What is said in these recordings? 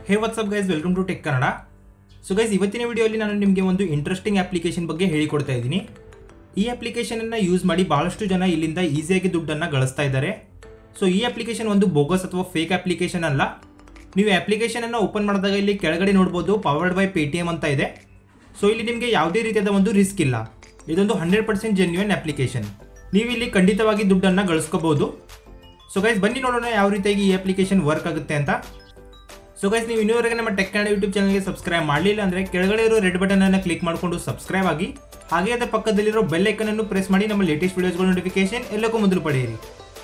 hey what's up guys welcome to tech Kannada so guys ಇವತ್ತಿನ ವಿಡಿಯೋಲಿ ನಾನು ನಿಮಗೆ ಒಂದು ಇಂಟ್ರೆಸ್ಟಿಂಗ್ ಅಪ್ಲಿಕೇಶನ್ ಬಗ್ಗೆ ಹೇಳಿಕೊಡ್ತಾ ಇದ್ದೀನಿ ಈ ಅಪ್ಲಿಕೇಶನನ್ನು ಯೂಸ್ ಮಾಡಿ ಭಾಳಷ್ಟು ಜನ ಇಲ್ಲಿಂದ ಈಸಿಯಾಗಿ ದುಡ್ಡನ್ನು ಗಳಿಸ್ತಾ ಇದ್ದಾರೆ ಸೊ ಈ ಅಪ್ಲಿಕೇಶನ್ ಒಂದು ಬೋಗಸ್ ಅಥವಾ ಫೇಕ್ ಅಪ್ಲಿಕೇಶನ್ ಅಲ್ಲ ನೀವು ಅಪ್ಲಿಕೇಶನನ್ನು ಓಪನ್ ಮಾಡಿದಾಗ ಇಲ್ಲಿ ಕೆಳಗಡೆ ನೋಡ್ಬೋದು powered by Paytm ಅಂತ ಇದೆ ಸೊ ಇಲ್ಲಿ ನಿಮಗೆ ಯಾವುದೇ ರೀತಿಯಾದ ಒಂದು ರಿಸ್ಕ್ ಇಲ್ಲ ಇದೊಂದು ಹಂಡ್ರೆಡ್ ಪರ್ಸೆಂಟ್ ಜೆನ್ಯೂನ್ ಅಪ್ಲಿಕೇಶನ್ ನೀವು ಇಲ್ಲಿ ಖಂಡಿತವಾಗಿ ದುಡ್ಡನ್ನು ಗಳಿಸ್ಕೋಬಹುದು ಸೊ ಗೈಸ್ ಬನ್ನಿ ನೋಡೋಣ ಯಾವ ರೀತಿಯಾಗಿ ಈ ಅಪ್ಲಿಕೇಶನ್ ವರ್ಕ್ ಆಗುತ್ತೆ ಅಂತ ಸೊ ಗೈಸ್ ನೀವು ಇನ್ನೂವರೆಗೆ ನಮ್ಮ ಟೆಕ್ ಕನ್ನಡ ಯೂಟ್ಯೂಬ್ ಚಾನಲ್ಗೆ ಸಬ್ಸ್ಕ್ರೈಬ್ ಮಾಡಲಿಲ್ಲ ಅಂದರೆ ಕೆಳಗಡೆ ಇರೋ ರೆಡ್ ಬಟನ್ ಅನ್ನು ಕ್ಲಿಕ್ ಮಾಡಿಕೊಂಡು ಸಬ್ಸ್ಕ್ರೈಬ್ ಆಗಿ ಹಾಗೆ ಅದರ ಪಕ್ಕದಲ್ಲಿರೋ ಬೆಲ್ ಐಕನ್ ಅನ್ನು ಪ್ರೆಸ್ ಮಾಡಿ ನಮ್ಮ ಲೇಟೆಸ್ಟ್ ವಿಡಿಯೋಸ್ಗಳ ನೋಟಿಫಿಕೇಶನ್ ಎಲ್ಲಕ್ಕೂ ಮೊದಲು ಪಡೆಯಿರಿ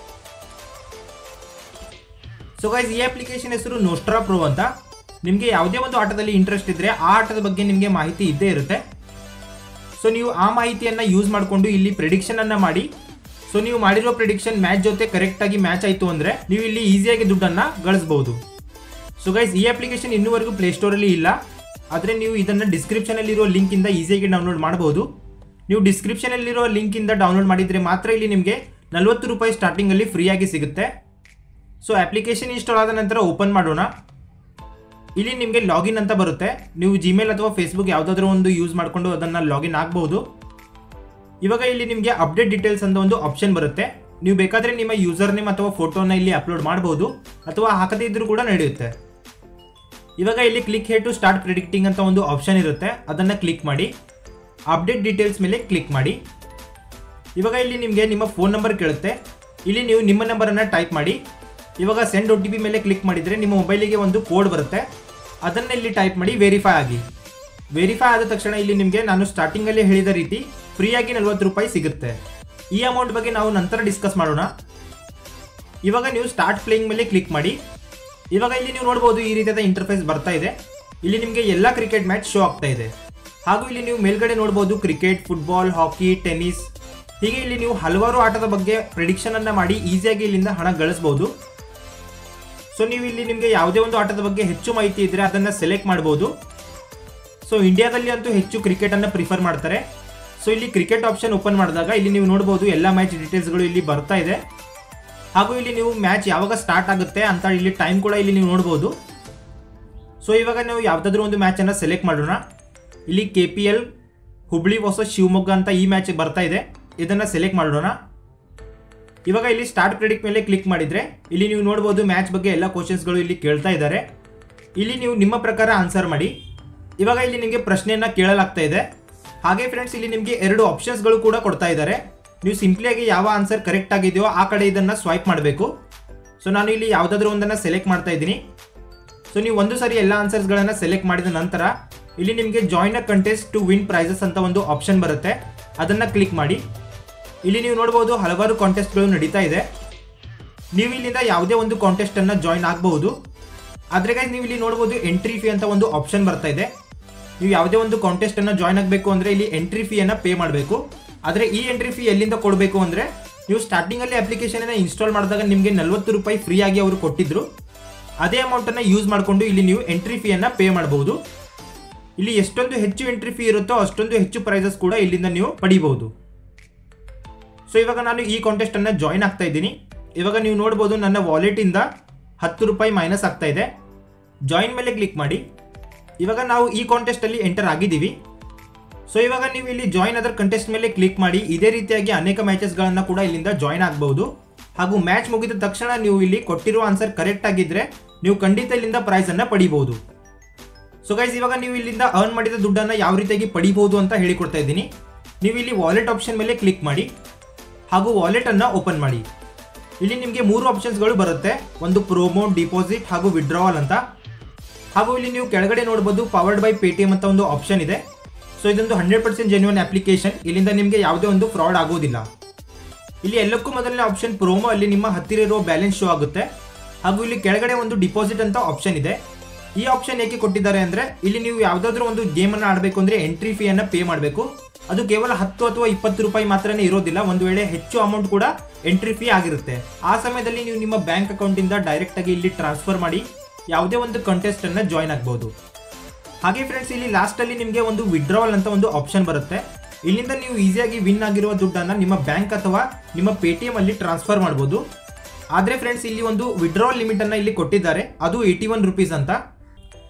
ಸೊ ಗೈಸ್ ಈ ಅಪ್ಲಿಕೇಶನ್ ಹೆಸರು ನೋಸ್ಟ್ರಾ ಪ್ರೋ ಅಂತ ನಿಮಗೆ ಯಾವುದೇ ಒಂದು ಆಟದಲ್ಲಿ ಇಂಟ್ರೆಸ್ಟ್ ಇದ್ದರೆ ಆ ಆಟದ ಬಗ್ಗೆ ನಿಮಗೆ ಮಾಹಿತಿ ಇದ್ದೇ ಇರುತ್ತೆ ಸೊ ನೀವು ಆ ಮಾಹಿತಿಯನ್ನು ಯೂಸ್ ಮಾಡಿಕೊಂಡು ಇಲ್ಲಿ ಪ್ರಿಡಿಕ್ಷನ್ ಅನ್ನ ಮಾಡಿ ಸೊ ನೀವು ಮಾಡಿರೋ ಪ್ರಿಡಿಕ್ಷನ್ ಮ್ಯಾಚ್ ಜೊತೆ ಕರೆಕ್ಟಾಗಿ ಮ್ಯಾಚ್ ಆಯಿತು ಅಂದರೆ ನೀವು ಇಲ್ಲಿ ಈಸಿಯಾಗಿ ದುಡ್ಡನ್ನು ಗಳಿಸ್ಬೋದು ಸೊ ಗೈಸ್ ಈ ಅಪ್ಲಿಕೇಶನ್ ಇನ್ನೂವರೆಗೂ ಪ್ಲೇಸ್ಟೋರಲ್ಲಿ ಇಲ್ಲ ಆದರೆ ನೀವು ಇದನ್ನು ಡಿಸ್ಕ್ರಿಪ್ಷನಲ್ಲಿರೋ ಲಿಂಕಿಂದ ಈಸಿಯಾಗಿ ಡೌನ್ಲೋಡ್ ಮಾಡಬಹುದು ನೀವು ಡಿಸ್ಕ್ರಿಪ್ಷನಲ್ಲಿರೋ ಲಿಂಕಿಂದ ಡೌನ್ಲೋಡ್ ಮಾಡಿದರೆ ಮಾತ್ರ ಇಲ್ಲಿ ನಿಮಗೆ ನಲವತ್ತು ರೂಪಾಯಿ ಸ್ಟಾರ್ಟಿಂಗಲ್ಲಿ ಫ್ರೀಯಾಗಿ ಸಿಗುತ್ತೆ ಸೊ ಅಪ್ಲಿಕೇಶನ್ ಇನ್ಸ್ಟಾಲ್ ಆದ ನಂತರ ಓಪನ್ ಮಾಡೋಣ ಇಲ್ಲಿ ನಿಮಗೆ ಲಾಗಿನ್ ಅಂತ ಬರುತ್ತೆ ನೀವು ಜಿಮೇಲ್ ಅಥವಾ ಫೇಸ್ಬುಕ್ ಯಾವುದಾದ್ರೂ ಒಂದು ಯೂಸ್ ಮಾಡಿಕೊಂಡು ಅದನ್ನು ಲಾಗಿನ್ ಆಗಬಹುದು ಇವಾಗ ಇಲ್ಲಿ ನಿಮಗೆ ಅಪ್ಡೇಟ್ ಡೀಟೇಲ್ಸ್ ಅಂತ ಒಂದು ಆಪ್ಷನ್ ಬರುತ್ತೆ ನೀವು ಬೇಕಾದರೆ ನಿಮ್ಮ ಯೂಸರ್ ನೇಮ್ ಅಥವಾ ಫೋಟೋನ ಇಲ್ಲಿ ಅಪ್ಲೋಡ್ ಮಾಡಬಹುದು ಅಥವಾ ಹಾಕದೇ ಇದ್ರೂ ಕೂಡ ನಡೆಯುತ್ತೆ ಇವಾಗ ಇಲ್ಲಿ click here to start predicting ಅಂತ ಒಂದು ಆಪ್ಷನ್ ಇರುತ್ತೆ ಅದನ್ನು ಕ್ಲಿಕ್ ಮಾಡಿ ಅಪ್ಡೇಟ್ ಡೀಟೇಲ್ಸ್ ಮೇಲೆ ಕ್ಲಿಕ್ ಮಾಡಿ ಇವಾಗ ಇಲ್ಲಿ ನಿಮಗೆ ನಿಮ್ಮ ಫೋನ್ ನಂಬರ್ ಕೇಳುತ್ತೆ ಇಲ್ಲಿ ನೀವು ನಿಮ್ಮ ನಂಬರನ್ನು ಟೈಪ್ ಮಾಡಿ ಇವಾಗ ಸೆಂಡ್ ಒ ಟಿ ಪಿ ಮೇಲೆ ಕ್ಲಿಕ್ ಮಾಡಿದರೆ ನಿಮ್ಮ ಮೊಬೈಲಿಗೆ ಒಂದು ಕೋಡ್ ಬರುತ್ತೆ ಅದನ್ನು ಇಲ್ಲಿ ಟೈಪ್ ಮಾಡಿ ವೆರಿಫೈ ಆಗಿ ವೆರಿಫೈ ಆದ ತಕ್ಷಣ ಇಲ್ಲಿ ನಿಮಗೆ ನಾನು ಸ್ಟಾರ್ಟಿಂಗಲ್ಲಿ ಹೇಳಿದ ರೀತಿ ಫ್ರೀಯಾಗಿ ನಲ್ವತ್ತು ರೂಪಾಯಿ ಸಿಗುತ್ತೆ ಈ ಅಮೌಂಟ್ ಬಗ್ಗೆ ನಾವು ನಂತರ ಡಿಸ್ಕಸ್ ಮಾಡೋಣ ಇವಾಗ ನೀವು ಸ್ಟಾರ್ಟ್ ಪ್ಲೇಯಿಂಗ್ ಮೇಲೆ ಕ್ಲಿಕ್ ಮಾಡಿ ಇವಾಗ ಇಲ್ಲಿ ನೀವು ನೋಡ್ಬೋದು ಈ ರೀತಿಯಾದ ಇಂಟರ್ಫೇಸ್ ಬರ್ತಾ ಇದೆ ಇಲ್ಲಿ ನಿಮಗೆ ಎಲ್ಲ ಕ್ರಿಕೆಟ್ ಮ್ಯಾಚ್ ಶೋ ಆಗ್ತಾ ಇದೆ ಹಾಗೂ ಇಲ್ಲಿ ನೀವು ಮೇಲ್ಗಡೆ ನೋಡ್ಬೋದು ಕ್ರಿಕೆಟ್ ಫುಟ್ಬಾಲ್ ಹಾಕಿ ಟೆನ್ನಿಸ್ ಹೀಗೆ ಇಲ್ಲಿ ನೀವು ಹಲವಾರು ಆಟದ ಬಗ್ಗೆ ಪ್ರಿಡಿಕ್ಷನ್ ಅನ್ನ ಮಾಡಿ ಈಸಿಯಾಗಿ ಇಲ್ಲಿಂದ ಹಣ ಗಳಿಸಬಹುದು ಸೊ ನೀವು ಇಲ್ಲಿ ನಿಮಗೆ ಯಾವುದೇ ಒಂದು ಆಟದ ಬಗ್ಗೆ ಹೆಚ್ಚು ಮಾಹಿತಿ ಇದ್ರೆ ಅದನ್ನ ಸೆಲೆಕ್ಟ್ ಮಾಡಬಹುದು ಸೊ ಇಂಡಿಯಾದಲ್ಲಿ ಅಂತೂ ಹೆಚ್ಚು ಕ್ರಿಕೆಟ್ ಅನ್ನ ಪ್ರಿಫರ್ ಮಾಡ್ತಾರೆ ಸೊ ಇಲ್ಲಿ ಕ್ರಿಕೆಟ್ ಆಪ್ಷನ್ ಓಪನ್ ಮಾಡಿದಾಗ ಇಲ್ಲಿ ನೀವು ನೋಡಬಹುದು ಎಲ್ಲ ಮ್ಯಾಚ್ ಡೀಟೇಲ್ಸ್ಗಳು ಇಲ್ಲಿ ಬರ್ತಾ ಇದೆ ಹಾಗೂ ಇಲ್ಲಿ ನೀವು ಮ್ಯಾಚ್ ಯಾವಾಗ ಸ್ಟಾರ್ಟ್ ಆಗುತ್ತೆ ಅಂತ ಇಲ್ಲಿ ಟೈಮ್ ಕೂಡ ಇಲ್ಲಿ ನೀವು ನೋಡ್ಬೋದು ಸೊ ಇವಾಗ ನಾವು ಯಾವುದಾದ್ರೂ ಒಂದು ಮ್ಯಾಚನ್ನು ಸೆಲೆಕ್ಟ್ ಮಾಡೋಣ ಇಲ್ಲಿ ಕೆ ಪಿ ಎಲ್ ಹುಬ್ಳಿ ಹೊಸ ಶಿವಮೊಗ್ಗ ಅಂತ ಈ ಮ್ಯಾಚ್ ಬರ್ತಾ ಇದೆ ಇದನ್ನು ಸೆಲೆಕ್ಟ್ ಮಾಡೋಣ ಇವಾಗ ಇಲ್ಲಿ ಸ್ಟಾರ್ಟ್ ಪ್ರೆಡಿಕ್ಟ್ ಮೇಲೆ ಕ್ಲಿಕ್ ಮಾಡಿದರೆ ಇಲ್ಲಿ ನೀವು ನೋಡ್ಬೋದು ಮ್ಯಾಚ್ ಬಗ್ಗೆ ಎಲ್ಲ ಕ್ವಶನ್ಸ್ಗಳು ಇಲ್ಲಿ ಕೇಳ್ತಾ ಇದ್ದಾರೆ ಇಲ್ಲಿ ನೀವು ನಿಮ್ಮ ಪ್ರಕಾರ ಆನ್ಸರ್ ಮಾಡಿ ಇವಾಗ ಇಲ್ಲಿ ನಿಮಗೆ ಪ್ರಶ್ನೆಯನ್ನು ಕೇಳಲಾಗ್ತಾ ಇದೆ ಹಾಗೆ ಫ್ರೆಂಡ್ಸ್ ಇಲ್ಲಿ ನಿಮಗೆ ಎರಡು ಆಪ್ಷನ್ಸ್ಗಳು ಕೂಡ ಕೊಡ್ತಾ ಇದ್ದಾರೆ ನೀವು ಸಿಂಪ್ಲಿಯಾಗಿ ಯಾವ ಆನ್ಸರ್ ಕರೆಕ್ಟ್ ಆಗಿದೆಯೋ ಆ ಕಡೆ ಇದನ್ನು ಸ್ವೈಪ್ ಮಾಡಬೇಕು ಸೊ ನಾನು ಇಲ್ಲಿ ಯಾವುದಾದ್ರೂ ಒಂದನ್ನು ಸೆಲೆಕ್ಟ್ ಮಾಡ್ತಾ ಇದ್ದೀನಿ ಸೊ ನೀವು ಒಂದು ಸಾರಿ ಎಲ್ಲ ಆನ್ಸರ್ಸ್ಗಳನ್ನು ಸೆಲೆಕ್ಟ್ ಮಾಡಿದ ನಂತರ ಇಲ್ಲಿ ನಿಮಗೆ join a contest to win prizes ಅಂತ ಒಂದು ಆಪ್ಷನ್ ಬರುತ್ತೆ ಅದನ್ನು ಕ್ಲಿಕ್ ಮಾಡಿ ಇಲ್ಲಿ ನೀವು ನೋಡ್ಬೋದು ಹಲವಾರು ಕಾಂಟೆಸ್ಟ್ಗಳು ನಡೀತಾ ಇದೆ ನೀವು ಇಲ್ಲಿಂದ ಯಾವುದೇ ಒಂದು ಕಾಂಟೆಸ್ಟನ್ನು ಜಾಯಿನ್ ಆಗಬಹುದು ಆದರೆ ಗೈಸ್ ನೀವು ಇಲ್ಲಿ ನೋಡ್ಬೋದು ಎಂಟ್ರಿ ಫೀ ಅಂತ ಒಂದು ಆಪ್ಷನ್ ಬರ್ತಾ ಇದೆ ನೀವು ಯಾವುದೇ ಒಂದು ಕಾಂಟೆಸ್ಟನ್ನು ಜಾಯ್ನ್ ಆಗಬೇಕು ಅಂದರೆ ಇಲ್ಲಿ ಎಂಟ್ರಿ ಫೀಯನ್ನು ಪೇ ಮಾಡಬೇಕು ಆದರೆ ಈ ಎಂಟ್ರಿ ಫೀ ಎಲ್ಲಿಂದ ಕೊಡಬೇಕು ಅಂದರೆ ನೀವು ಸ್ಟಾರ್ಟಿಂಗಲ್ಲಿ ಅಪ್ಲಿಕೇಶನನ್ನು ಇನ್ಸ್ಟಾಲ್ ಮಾಡಿದಾಗ ನಿಮಗೆ ನಲ್ವತ್ತು ರೂಪಾಯಿ ಫ್ರೀ ಆಗಿ ಅವರು ಕೊಟ್ಟಿದ್ರು ಅದೇ ಅಮೌಂಟನ್ನು ಯೂಸ್ ಮಾಡಿಕೊಂಡು ಇಲ್ಲಿ ನೀವು ಎಂಟ್ರಿ ಫೀಯನ್ನು ಪೇ ಮಾಡಬಹುದು ಇಲ್ಲಿ ಎಷ್ಟೊಂದು ಹೆಚ್ಚು ಎಂಟ್ರಿ ಫೀ ಇರುತ್ತೋ ಅಷ್ಟೊಂದು ಹೆಚ್ಚು ಪ್ರೈಸಸ್ ಕೂಡ ಇಲ್ಲಿಂದ ನೀವು ಪಡಿಬಹುದು ಸೊ ಇವಾಗ ನಾನು ಈ ಕಾಂಟೆಸ್ಟನ್ನು ಜಾಯಿನ್ ಆಗ್ತಾ ಇದ್ದೀನಿ ಇವಾಗ ನೀವು ನೋಡ್ಬೋದು ನನ್ನ ವಾಲೆಟಿಂದ ಹತ್ತು ರೂಪಾಯಿ ಮೈನಸ್ ಆಗ್ತಾ ಇದೆ ಜಾಯಿನ್ ಮೇಲೆ ಕ್ಲಿಕ್ ಮಾಡಿ ಇವಾಗ ನಾವು ಈ ಕಾಂಟೆಸ್ಟಲ್ಲಿ ಎಂಟರ್ ಆಗಿದ್ದೀವಿ ಸೊ ಇವಾಗ ನೀವು ಇಲ್ಲಿ ಜಾಯಿನ್ ಅದರ್ ಕಂಟೆಸ್ಟ್ ಮೇಲೆ ಕ್ಲಿಕ್ ಮಾಡಿ ಇದೇ ರೀತಿಯಾಗಿ ಅನೇಕ ಮ್ಯಾಚಸ್ಗಳನ್ನು ಕೂಡ ಇಲ್ಲಿಂದ ಜಾಯಿನ್ ಆಗಬಹುದು ಹಾಗೂ ಮ್ಯಾಚ್ ಮುಗಿದ ತಕ್ಷಣ ನೀವು ಇಲ್ಲಿ ಕೊಟ್ಟಿರುವ ಆನ್ಸರ್ ಕರೆಕ್ಟ್ ಆಗಿದ್ರೆ ನೀವು ಖಂಡಿತ ಇಲ್ಲಿಂದ ಪ್ರೈಸನ್ನು ಪಡಿಬಹುದು ಸೊ ಗೈಸ್ ಇವಾಗ ನೀವು ಇಲ್ಲಿಂದ ಅರ್ನ್ ಮಾಡಿದ ದುಡ್ಡನ್ನು ಯಾವ ರೀತಿಯಾಗಿ ಪಡಿಬಹುದು ಅಂತ ಹೇಳಿಕೊಡ್ತಾ ಇದ್ದೀನಿ ನೀವು ಇಲ್ಲಿ ವಾಲೆಟ್ ಆಪ್ಷನ್ ಮೇಲೆ ಕ್ಲಿಕ್ ಮಾಡಿ ಹಾಗೂ ವಾಲೆಟನ್ನು ಓಪನ್ ಮಾಡಿ ಇಲ್ಲಿ ನಿಮಗೆ ಮೂರು ಆಪ್ಷನ್ಸ್ಗಳು ಬರುತ್ತೆ ಒಂದು ಪ್ರೋಮೋ ಡಿಪಾಸಿಟ್ ಹಾಗೂ ವಿಡ್ರಾವಲ್ ಅಂತ ಹಾಗೂ ಇಲ್ಲಿ ನೀವು ಕೆಳಗಡೆ ನೋಡ್ಬೋದು powered by Paytm ಅಂತ ಒಂದು ಆಪ್ಷನ್ ಇದೆ ಸೊ ಇದೊಂದು ಹಂಡ್ರೆಡ್ ಪರ್ಸೆಂಟ್ ಜೆನ್ಯೂನ್ ಅಪ್ಲಿಕೇಶನ್ ಇಲ್ಲಿಂದ ನಿಮಗೆ ಯಾವುದೇ ಒಂದು ಫ್ರಾಡ್ ಆಗೋದಿಲ್ಲ ಇಲ್ಲಿ ಎಲ್ಲಕ್ಕೂ ಮೊದಲನೇ ಆಪ್ಷನ್ ಪ್ರೋಮೋ ಅಲ್ಲಿ ನಿಮ್ಮ ಹತ್ತಿರ ಇರೋ ಬ್ಯಾಲೆನ್ಸ್ ಶೋ ಆಗುತ್ತೆ ಹಾಗೂ ಇಲ್ಲಿ ಕೆಳಗಡೆ ಒಂದು ಡಿಪಾಸಿಟ್ ಅಂತ ಆಪ್ಷನ್ ಇದೆ ಈ ಆಪ್ಷನ್ ಏಕೆ ಕೊಟ್ಟಿದ್ದಾರೆ ಅಂದರೆ ಇಲ್ಲಿ ನೀವು ಯಾವುದಾದ್ರೂ ಒಂದು ಗೇಮನ್ನು ಆಡಬೇಕು ಅಂದರೆ ಎಂಟ್ರಿ ಫೀಯನ್ನು ಪೇ ಮಾಡಬೇಕು ಅದು ಕೇವಲ ಹತ್ತು ಅಥವಾ ಇಪ್ಪತ್ತು ರೂಪಾಯಿ ಮಾತ್ರನೇ ಇರೋದಿಲ್ಲ ಒಂದು ವೇಳೆ ಹೆಚ್ಚು ಅಮೌಂಟ್ ಕೂಡ ಎಂಟ್ರಿ ಫೀ ಆಗಿರುತ್ತೆ ಆ ಸಮಯದಲ್ಲಿ ನೀವು ನಿಮ್ಮ ಬ್ಯಾಂಕ್ ಅಕೌಂಟಿಂದ ಡೈರೆಕ್ಟಾಗಿ ಇಲ್ಲಿ ಟ್ರಾನ್ಸ್ಫರ್ ಮಾಡಿ ಯಾವುದೇ ಒಂದು ಕಂಟೆಸ್ಟನ್ನು ಜಾಯ್ನ್ ಆಗ್ಬೋದು ಹಾಗೆ ಫ್ರೆಂಡ್ಸ್ ಇಲ್ಲಿ ಲಾಸ್ಟಲ್ಲಿ ನಿಮಗೆ ಒಂದು ವಿಡ್ರಾವಲ್ ಅಂತ ಒಂದು ಆಪ್ಷನ್ ಬರುತ್ತೆ ಇಲ್ಲಿಂದ ನೀವು ಈಸಿಯಾಗಿ ವಿನ್ ಆಗಿರುವ ದುಡ್ಡನ್ನು ನಿಮ್ಮ ಬ್ಯಾಂಕ್ ಅಥವಾ ನಿಮ್ಮ ಪೇ ಟಿ ಎಮ್ ಅಲ್ಲಿ ಟ್ರಾನ್ಸ್ಫರ್ ಮಾಡ್ಬೋದು ಆದರೆ ಫ್ರೆಂಡ್ಸ್ ಇಲ್ಲಿ ಒಂದು ವಿಡ್ರಾವಲ್ ಲಿಮಿಟನ್ನು ಇಲ್ಲಿ ಕೊಟ್ಟಿದ್ದಾರೆ ಅದು ಏಯ್ಟಿ ಒನ್ ರುಪೀಸ್ ಅಂತ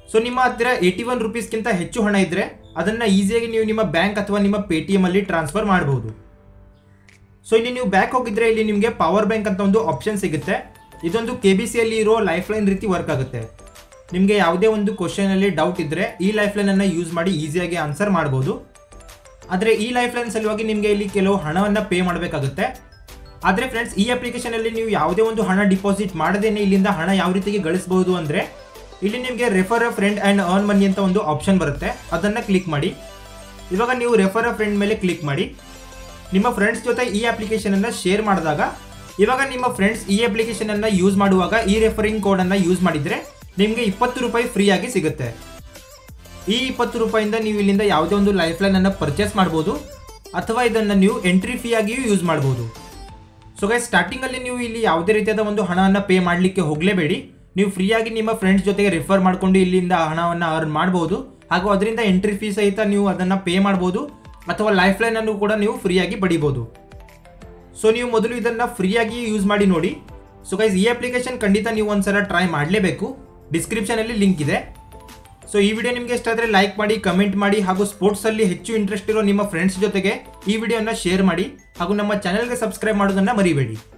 ಸೊ ನಿಮ್ಮ ಹತ್ತಿರ ಏಯ್ಟಿ ಒನ್ ರುಪೀಸ್ಗಿಂತ ಹೆಚ್ಚು ಹಣ ಇದ್ದರೆ ಅದನ್ನು ಈಸಿಯಾಗಿ ನೀವು ನಿಮ್ಮ ಬ್ಯಾಂಕ್ ಅಥವಾ ನಿಮ್ಮ ಪೇ ಟಿ ಎಮ್ ಅಲ್ಲಿ ಟ್ರಾನ್ಸ್ಫರ್ ಮಾಡಬಹುದು ಸೊ ಇಲ್ಲಿ ನೀವು ಬ್ಯಾಕ್ ಹೋಗಿದ್ರೆ ಇಲ್ಲಿ ನಿಮಗೆ ಪವರ್ ಬ್ಯಾಂಕ್ ಅಂತ ಒಂದು ಆಪ್ಷನ್ ಸಿಗುತ್ತೆ ಇದೊಂದು ಕೆ ಬಿ ಸಿ ಅಲ್ಲಿ ಇರೋ ಲೈಫ್ ಲೈನ್ ರೀತಿ ವರ್ಕ್ ಆಗುತ್ತೆ ನಿಮಗೆ ಯಾವುದೇ ಒಂದು ಕ್ವಶನ್ ಅಲ್ಲಿ ಡೌಟ್ ಇದ್ದರೆ ಈ ಲೈಫ್ ಲೈನ್ ಅನ್ನು ಯೂಸ್ ಮಾಡಿ ಈಸಿಯಾಗಿ ಆನ್ಸರ್ ಮಾಡ್ಬೋದು ಆದರೆ ಈ ಲೈಫ್ ಲೈನ್ ಸಲುವಾಗಿ ನಿಮಗೆ ಇಲ್ಲಿ ಕೆಲವು ಹಣವನ್ನು ಪೇ ಮಾಡಬೇಕಾಗುತ್ತೆ ಆದರೆ ಫ್ರೆಂಡ್ಸ್ ಈ ಅಪ್ಲಿಕೇಶನ್ ಅಲ್ಲಿ ನೀವು ಯಾವುದೇ ಒಂದು ಹಣ ಡಿಪಾಸಿಟ್ ಮಾಡದೇನೆ ಇಲ್ಲಿಂದ ಹಣ ಯಾವ ರೀತಿಗೆ ಗಳಿಸಬಹುದು ಅಂದರೆ ಇಲ್ಲಿ ನಿಮಗೆ refer a friend and earn money ಅಂತ ಒಂದು ಆಪ್ಷನ್ ಬರುತ್ತೆ ಅದನ್ನು ಕ್ಲಿಕ್ ಮಾಡಿ ಇವಾಗ ನೀವು ರೆಫರ್ ಅ ಫ್ರೆಂಡ್ ಮೇಲೆ ಕ್ಲಿಕ್ ಮಾಡಿ ನಿಮ್ಮ ಫ್ರೆಂಡ್ಸ್ ಜೊತೆ ಈ ಅಪ್ಲಿಕೇಶನ್ ಅನ್ನ ಶೇರ್ ಮಾಡಿದಾಗ ಇವಾಗ ನಿಮ್ಮ ಫ್ರೆಂಡ್ಸ್ ಈ ಅಪ್ಲಿಕೇಶನ್ ಅನ್ನ ಯೂಸ್ ಮಾಡುವಾಗ ಈ ರೆಫರಿಂಗ್ ಕೋಡ್ ಅನ್ನ ಯೂಸ್ ಮಾಡಿದ್ರೆ ನಿಮಗೆ ಇಪ್ಪತ್ತು ರೂಪಾಯಿ ಫ್ರೀ ಆಗಿ ಸಿಗುತ್ತೆ ಈ ಇಪ್ಪತ್ತು ರೂಪಾಯಿಂದ ನೀವು ಇಲ್ಲಿಂದ ಯಾವುದೇ ಒಂದು ಲೈಫ್ ಲೈನ್ ಅನ್ನ ಪರ್ಚೇಸ್ ಮಾಡ್ಬೋದು ಅಥವಾ ಇದನ್ನ ನೀವು ಎಂಟ್ರಿ ಫೀ ಆಗಿಯೂ ಯೂಸ್ ಮಾಡ್ಬೋದು ಸೊ ಗೈ ಸ್ಟಾರ್ಟಿಂಗ್ ಅಲ್ಲಿ ನೀವು ಇಲ್ಲಿ ಯಾವುದೇ ರೀತಿಯಾದ ಒಂದು ಹಣವನ್ನು ಪೇ ಮಾಡಲಿಕ್ಕೆ ಹೋಗಲೇಬೇಡಿ ನೀವು ಫ್ರೀಯಾಗಿ ನಿಮ್ಮ ಫ್ರೆಂಡ್ಸ್ ಜೊತೆಗೆ ರಿಫರ್ ಮಾಡಿಕೊಂಡು ಇಲ್ಲಿಂದ ಹಣವನ್ನು ಅರ್ನ್ ಮಾಡ್ಬೋದು ಹಾಗೂ ಅದರಿಂದ ಎಂಟ್ರಿ ಫೀ ಸಹಿತ ನೀವು ಅದನ್ನು ಪೇ ಮಾಡ್ಬೋದು ಅಥವಾ ಲೈಫ್ ಲೈನ್ ಅನ್ನು ಕೂಡ ನೀವು ಫ್ರೀಯಾಗಿ ಪಡಿಬೋದು ಸೊ ನೀವು ಮೊದಲು ಇದನ್ನು ಫ್ರೀಯಾಗಿ ಯೂಸ್ ಮಾಡಿ ನೋಡಿ ಸೊ ಗೈಸ್ ಈ ಅಪ್ಲಿಕೇಶನ್ ಖಂಡಿತ ನೀವು ಒಂದ್ಸಲ ಟ್ರೈ ಮಾಡಲೇಬೇಕು ಡಿಸ್ಕ್ರಿಪ್ಷನಲ್ಲಿ ಲಿಂಕ್ ಇದೆ ಸೊ ಈ ವಿಡಿಯೋ ನಿಮಗೆ ಇಷ್ಟ ಆದರೆ ಲೈಕ್ ಮಾಡಿ ಕಮೆಂಟ್ ಮಾಡಿ ಹಾಗೂ ಸ್ಪೋರ್ಟ್ಸಲ್ಲಿ ಹೆಚ್ಚು ಇಂಟ್ರೆಸ್ಟ್ ಇರೋ ನಿಮ್ಮ ಫ್ರೆಂಡ್ಸ್ ಜೊತೆಗೆ ಈ ವಿಡಿಯೋನ ಶೇರ್ ಮಾಡಿ ಹಾಗೂ ನಮ್ಮ ಚಾನೆಲ್ಗೆ ಸಬ್ಸ್ಕ್ರೈಬ್ ಮಾಡೋದನ್ನು ಮರಿಬೇಡಿ